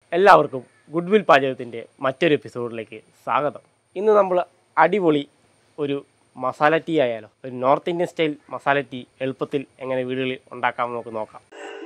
എല്ലാവർക്കും good will പാചകത്തിൻ്റെ മറ്റൊരു എപ്പിസോഡിലേക്ക് സ്വാഗതം ഇന്ന് നമ്മൾ അടിപൊളി ഒരു മസാല ടീ ആയാലോ ഒരു north Indian style masala tea എളുപ്പത്തിൽ എങ്ങനെ വീടുകളിൽ ഉണ്ടാക്കാമെന്ന് നമുക്ക് നോക്കാം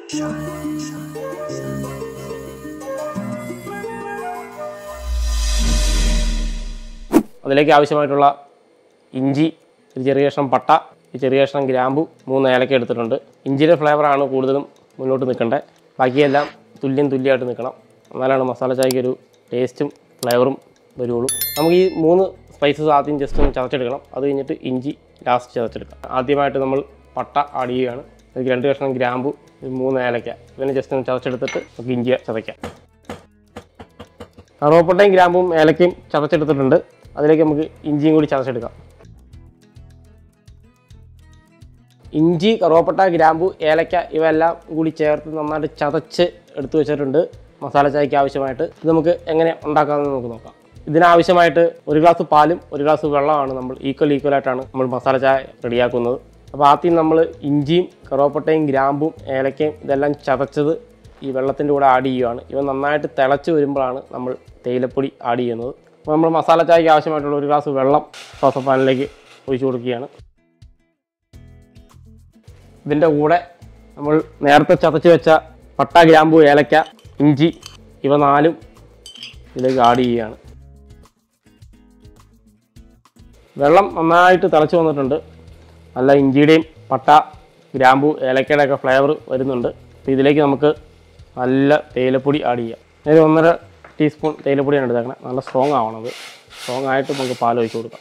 അതിലേക്ക് ആവശ്യമായിട്ടുള്ള ഇഞ്ചി ഒരു ചെറിയ കഷ്ണം പട്ട ഒരു ചെറിയ കഷ്ണം ഗ്രാമ്പു മൂന്ന് ഏലക്ക എടുത്തിട്ടുണ്ട് ഇഞ്ചിയുടെ ഫ്ലേവറാണ് കൂടുതലും മുന്നോട്ട് നിൽക്കേണ്ടത് ബാക്കിയെല്ലാം തുല്യം തുല്യമായിട്ട് നിൽക്കണം എന്നാലാണ് മസാല ചായക്ക് ഒരു ടേസ്റ്റും ഫ്ലേവറും വരുള്ളൂ നമുക്ക് ഈ മൂന്ന് സ്പൈസസ് ആദ്യം ജസ്റ്റ് ഒന്ന് ചതച്ചെടുക്കണം അത് കഴിഞ്ഞിട്ട് ഇഞ്ചി ലാസ്റ്റ് ചതച്ചെടുക്കാം ആദ്യമായിട്ട് നമ്മൾ പട്ട ആഡ് ചെയ്യുകയാണ് അതിലേക്ക് രണ്ട് കഷ്ണം ഗ്രാമ്പു ഒരു മൂന്ന് ഏലക്ക ഇതിനെ ജസ്റ്റ് ഒന്ന് ചതച്ചെടുത്തിട്ട് നമുക്ക് ഇഞ്ചി ചതയ്ക്കാം കറുവപ്പട്ടയും ഗ്രാമ്പും ഏലക്കയും ചതച്ചെടുത്തിട്ടുണ്ട് അതിലേക്ക് നമുക്ക് ഇഞ്ചിയും കൂടി ചതച്ചെടുക്കാം ഇഞ്ചി കറുവപ്പട്ട ഗ്രാമ്പു ഏലക്ക ഇവയെല്ലാം കൂടി ചേർത്ത് നന്നായിട്ട് ചതച്ച് എടുത്തു വെച്ചിട്ടുണ്ട് മസാല ചായക്ക് ആവശ്യമായിട്ട് ഇത് നമുക്ക് എങ്ങനെ ഉണ്ടാക്കാമെന്ന് നമുക്ക് നോക്കാം ഇതിനാവശ്യമായിട്ട് ഒരു ഗ്ലാസ് പാലും ഒരു ഗ്ലാസ് വെള്ളമാണ് നമ്മൾ ഈക്വൽ ഈക്വൽ ആയിട്ടാണ് നമ്മൾ മസാല ചായ റെഡിയാക്കുന്നത് അപ്പോൾ ആദ്യം നമ്മൾ ഇഞ്ചിയും കറുവപ്പട്ടയും ഗ്രാമ്പും ഏലക്കയും ഇതെല്ലാം ചതച്ചത് ഈ വെള്ളത്തിൻ്റെ കൂടെ ആഡ് ചെയ്യുകയാണ് ഇവ നന്നായിട്ട് തിളച്ച് വരുമ്പോഴാണ് നമ്മൾ തേയിലപ്പൊടി ആഡ് ചെയ്യുന്നത് അപ്പോൾ നമ്മൾ മസാല ചായക്ക് ആവശ്യമായിട്ടുള്ള ഒരു ഗ്ലാസ് വെള്ളം സോസ പാനിലേക്ക് ഒഴിച്ചു കൊടുക്കുകയാണ് ഇതിൻ്റെ കൂടെ നമ്മൾ നേരത്തെ ചതച്ച് വെച്ച പട്ട ഗ്രാമ്പു ഏലക്ക ഇഞ്ചി ഇവ നാലും ഇതിലേക്ക് ആഡ് ചെയ്യുകയാണ് വെള്ളം നന്നായിട്ട് തിളച്ച് വന്നിട്ടുണ്ട് നല്ല ഇഞ്ചിയുടെയും പട്ട ഗ്രാമ്പു ഏലക്കയുടെ ഒക്കെ ഫ്ലേവർ വരുന്നുണ്ട് അപ്പോൾ ഇതിലേക്ക് നമുക്ക് നല്ല തേയിലപ്പൊടി ആഡ് ചെയ്യാം ഒരു ഒന്നര ടീസ്പൂൺ തേയിലപ്പൊടിയാണ് എടുത്തേക്കണേ നല്ല സ്ട്രോങ് ആവണത് സ്ട്രോങ് ആയിട്ട് നമുക്ക് പാൽ ഒഴിച്ച് കൊടുക്കാം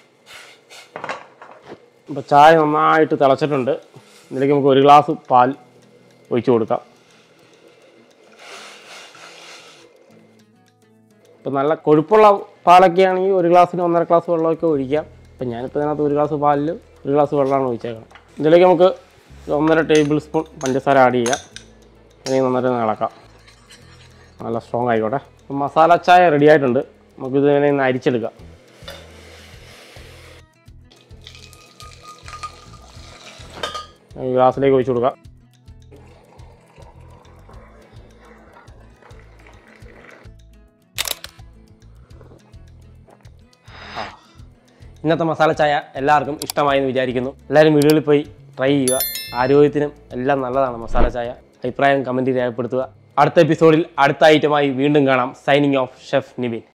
അപ്പോൾ ചായ നന്നായിട്ട് തിളച്ചിട്ടുണ്ട് ഇതിലേക്ക് നമുക്ക് ഒരു ഗ്ലാസ് പാൽ ഒഴിച്ച് കൊടുക്കാം ഇപ്പം നല്ല കൊഴുപ്പുള്ള പാലൊക്കെ ആണെങ്കിൽ ഒരു ഗ്ലാസ്സിന് ഒന്നര ഗ്ലാസ് വെള്ളമൊക്കെ ഒഴിക്കാം ഇപ്പം ഞാനിപ്പോൾ ഇതിനകത്ത് ഒരു ഗ്ലാസ് പാലിൽ ഒരു ഗ്ലാസ് വെള്ളമാണ് ഒഴിച്ചേക്കുന്നത് ഇതിലേക്ക് നമുക്ക് ഒന്നര ടേബിൾ സ്പൂൺ പഞ്ചസാര ആഡ് ചെയ്യാം അല്ലെങ്കിൽ നന്നായിട്ട് ഒന്ന് ഇളക്കാം നല്ല സ്ട്രോങ് ആയിക്കോട്ടെ അപ്പം മസാല ചായ റെഡി ആയിട്ടുണ്ട് നമുക്കിത് ഇങ്ങനെ ഒന്ന് അരിച്ചെടുക്കാം ഈ ഗ്ലാസ്സിലേക്ക് ഒഴിച്ചു കൊടുക്കാം ആ. ഇന്നത്തെ മസാല ചായ എല്ലാവർക്കും ഇഷ്ടമായി എന്ന് വിചാരിക്കുന്നു എല്ലാവരും വീടുകളിൽ പോയി ട്രൈ ചെയ്യുക ആരോഗ്യത്തിനും എല്ലാം നല്ലതാണ് മസാല ചായ അഭിപ്രായം കമൻറ്റ് രേഖപ്പെടുത്തുക അടുത്ത എപ്പിസോഡിൽ അടുത്ത ഐറ്റമായി വീണ്ടും കാണാം സൈനിങ് ഓഫ് ഷെഫ് നിവിൻ